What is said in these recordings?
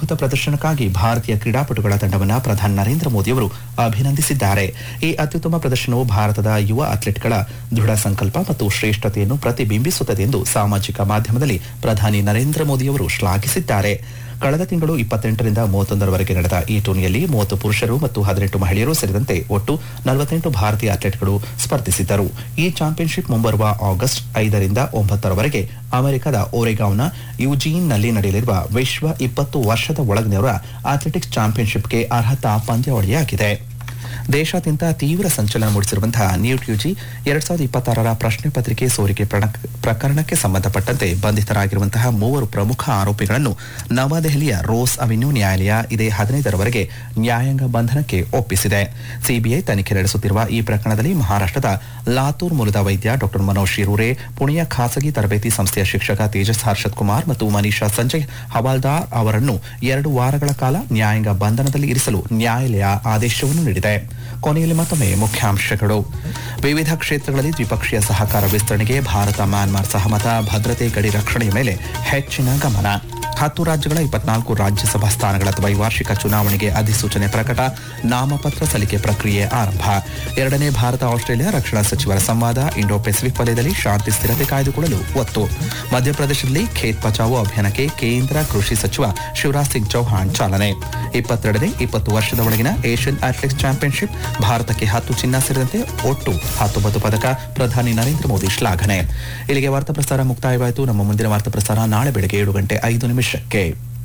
ಅದ್ಭುತ ಪ್ರದರ್ಶನಕ್ಕಾಗಿ ಭಾರತೀಯ ಕ್ರೀಡಾಪಟುಗಳ ತಂಡವನ್ನು ಪ್ರಧಾನಿ ನರೇಂದ್ರ ಮೋದಿಯವರು ಅಭಿನಂದಿಸಿದ್ದಾರೆ ಈ ಅತ್ಯುತ್ತಮ ಪ್ರದರ್ಶನವು ಭಾರತದ ಯುವ ಅಥ್ಲೆಟ್ಗಳ ದೃಢ ಸಂಕಲ್ಪ ಮತ್ತು ಶ್ರೇಷ್ಠತೆಯನ್ನು ಪ್ರತಿಬಿಂಬಿಸುತ್ತದೆ ಎಂದು ಸಾಮಾಜಿಕ ಮಾಧ್ಯಮದಲ್ಲಿ ಪ್ರಧಾನಿ ನರೇಂದ್ರ ಮೋದಿಯವರು ಶ್ಲಾಘಿಸಿದ್ದಾರೆ ಕಳೆದ ತಿಂಗಳು ಇಪ್ಪತ್ತೆಂಟರಿಂದ ಮೂವತ್ತೊಂದರವರೆಗೆ ನಡೆದ ಈ ಟೂರ್ನಿಯಲ್ಲಿ ಮೂವತ್ತು ಪುರುಷರು ಮತ್ತು ಹದಿನೆಂಟು ಮಹಿಳೆಯರು ಸೇರಿದಂತೆ ಒಟ್ಟು ನಲವತ್ತೆಂಟು ಭಾರತೀಯ ಅಥ್ಲೆಟ್ಗಳು ಸ್ಪರ್ಧಿಸಿದ್ದರು ಈ ಚಾಂಪಿಯನ್ಶಿಪ್ ಮುಂಬರುವ ಆಗಸ್ಟ್ ಐದರಿಂದ ಒಂಬತ್ತರವರೆಗೆ ಅಮೆರಿಕದ ಓರೆಗಾವ್ನ ಯುಜೀನ್ನಲ್ಲಿ ನಡೆಯಲಿರುವ ವಿಶ್ವ ಇಪ್ಪತ್ತು ವರ್ಷದ ಒಳಗಿನವರ ಅಥ್ಲೆಟಿಕ್ಸ್ ಚಾಂಪಿಯನ್ಶಿಪ್ಗೆ ಅರ್ಹತಾ ಪಂದ್ಯಾವಳಿಯಾಗಿದೆ ದೇಶಾದ್ಯಂತ ತೀವ್ರ ಸಂಚಲನ ಮೂಡಿಸಿರುವಂತಹ ನೀಟ್ ಯುಜಿ ಎರಡ್ ಸಾವಿರದ ಇಪ್ಪತ್ತಾರರ ಪ್ರಶ್ನೆ ಪತ್ರಿಕೆ ಸೋರಿಕೆ ಪ್ರಣ- ಪ್ರಕರಣಕ್ಕೆ ಸಂಬಂಧಪಟ್ಟಂತೆ ಬಂಧಿತರಾಗಿರುವಂತಹ ಮೂವರು ಪ್ರಮುಖ ಆರೋಪಿಗಳನ್ನು ನವದೆಹಲಿಯ ರೋಸ್ ಅವೆನ್ಯೂ ನ್ಯಾಯಾಲಯ ಇದೇ ಹದಿನೈದರವರೆಗೆ ನ್ಯಾಯಾಂಗ ಬಂಧನಕ್ಕೆ ಒಪ್ಪಿಸಿದೆ ಸಿಬಿಐ ತನಿಖೆ ನಡೆಸುತ್ತಿರುವ ಈ ಪ್ರಕರಣದಲ್ಲಿ ಮಹಾರಾಷ್ಟ್ರದ ಲಾತೂರ್ ಮೂಲದ ವೈದ್ಯ ಡಾ ಮನೋಜ್ ಶಿರೂರೆ ಪುಣೆಯ ಖಾಸಗಿ ತರಬೇತಿ ಸಂಸ್ಥೆಯ ಶಿಕ್ಷಕ ತೇಜಸ್ ಹರ್ಷದ್ ಕುಮಾರ್ ಮತ್ತು ಮನೀಷಾ ಸಂಜಯ್ ಹವಾಲ್ದಾರ್ ಅವರನ್ನು ಎರಡು ವಾರಗಳ ಕಾಲ ನ್ಯಾಯಾಂಗ ಬಂಧನದಲ್ಲಿ ಇರಿಸಲು ನ್ಯಾಯಾಲಯ ಆದೇಶವನ್ನು ನೀಡಿದೆ ಕೊನೆಯಲ್ಲಿ ಮತ್ತೊಮ್ಮೆ ಮುಖ್ಯಾಂಶಗಳು ವಿವಿಧ ಕ್ಷೇತ್ರಗಳಲ್ಲಿ ದ್ವಿಪಕ್ಷೀಯ ಸಹಕಾರ ವಿಸ್ತರಣೆಗೆ ಭಾರತ ಮ್ಯಾನ್ಮಾರ್ ಸಹಮತ ಭದ್ರತೆ ಗಡಿ ರಕ್ಷಣೆಯ ಮೇಲೆ ಹೆಚ್ಚಿನ ಗಮನ ಹತ್ತು ರಾಜ್ಯಗಳ ಇಪ್ಪತ್ನಾಲ್ಕು ರಾಜ್ಯಸಭಾ ಸ್ಥಾನಗಳ ದ್ವೈವಾರ್ಷಿಕ ಚುನಾವಣೆಗೆ ಅಧಿಸೂಚನೆ ಪ್ರಕಟ ನಾಮಪತ್ರ ಸಲ್ಲಿಕೆ ಪ್ರಕ್ರಿಯೆ ಆರಂಭ ಎರಡನೇ ಭಾರತ ಆಸ್ಟ್ರೇಲಿಯಾ ರಕ್ಷಣಾ ಸಚಿವರ ಸಂವಾದ ಇಂಡೋ ಪೆಸಿಫಿಕ್ ವಲಯದಲ್ಲಿ ಶಾಂತಿ ಸ್ಥಿರತೆ ಕಾಯ್ದುಕೊಳ್ಳಲು ಒತ್ತು ಮಧ್ಯಪ್ರದೇಶದಲ್ಲಿ ಖೇತ್ ಬಚಾವೋ ಅಭಿಯಾನಕ್ಕೆ ಕೇಂದ್ರ ಕೃಷಿ ಸಚಿವ ಶಿವರಾಜ್ ಸಿಂಗ್ ಚೌಹಾಣ್ ಚಾಲನೆ ಇಪ್ಪತ್ತೆರಡನೇ ಇಪ್ಪತ್ತು ವರ್ಷದ ಒಳಗಿನ ಏಷ್ಯನ್ ಅಥ್ಲೆಟಿಕ್ಸ್ ಚಾಂಪಿಯನ್ಶಿಪ್ ಭಾರತಕ್ಕೆ ಹತ್ತು ಚಿನ್ನ ಸೇರಿದಂತೆ ಒಟ್ಟು ಹತ್ತೊಂಬತ್ತು ಪದಕ ಪ್ರಧಾನಿ ನರೇಂದ್ರ ಮೋದಿ ಶ್ಲಾಘನೆ ಇಲ್ಲಿಗೆ ವಾರ್ತಾ ಪ್ರಸಾರ ಮುಕ್ತಾಯವಾಯಿತು ನಮ್ಮ ಮುಂದಿನ ವಾರ್ತಾ ಪ್ರಸಾರ ನಾಳೆ ಬೆಳಗ್ಗೆ ಏಳು ಗಂಟೆ ಐದು ನಿಮಿಷಕ್ಕೆ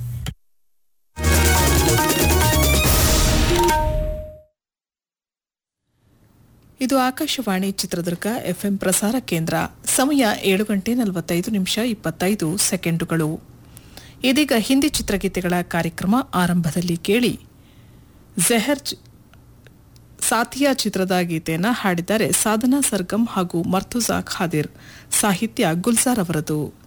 ಇದು ಆಕಾಶವಾಣಿ ಚಿತ್ರದುರ್ಗ ಎಫ್ಎಂ ಪ್ರಸಾರ ಕೇಂದ್ರ ಸಮಯ ಏಳು ಗಂಟೆ ನಲವತ್ತೈದು ನಿಮಿಷ ಇಪ್ಪತ್ತೈದು ಸೆಕೆಂಡುಗಳು ಇದೀಗ ಹಿಂದಿ ಚಿತ್ರಗೀತೆಗಳ ಕಾರ್ಯಕ್ರಮ ಆರಂಭದಲ್ಲಿ ಕೇಳಿ ಜೆಹರ್ ಚಿ- ಸಾತಿಯಾ ಚಿತ್ರದ ಗೀತೆಯನ್ನು ಹಾಡಿದ್ದಾರೆ ಸಾಧನಾ ಸರ್ಗಮ್ ಹಾಗೂ ಮರ್ತುಜಾ ಖಾದಿರ್ ಸಾಹಿತ್ಯ ಗುಲ್ಜಾರ್ ಅವರದು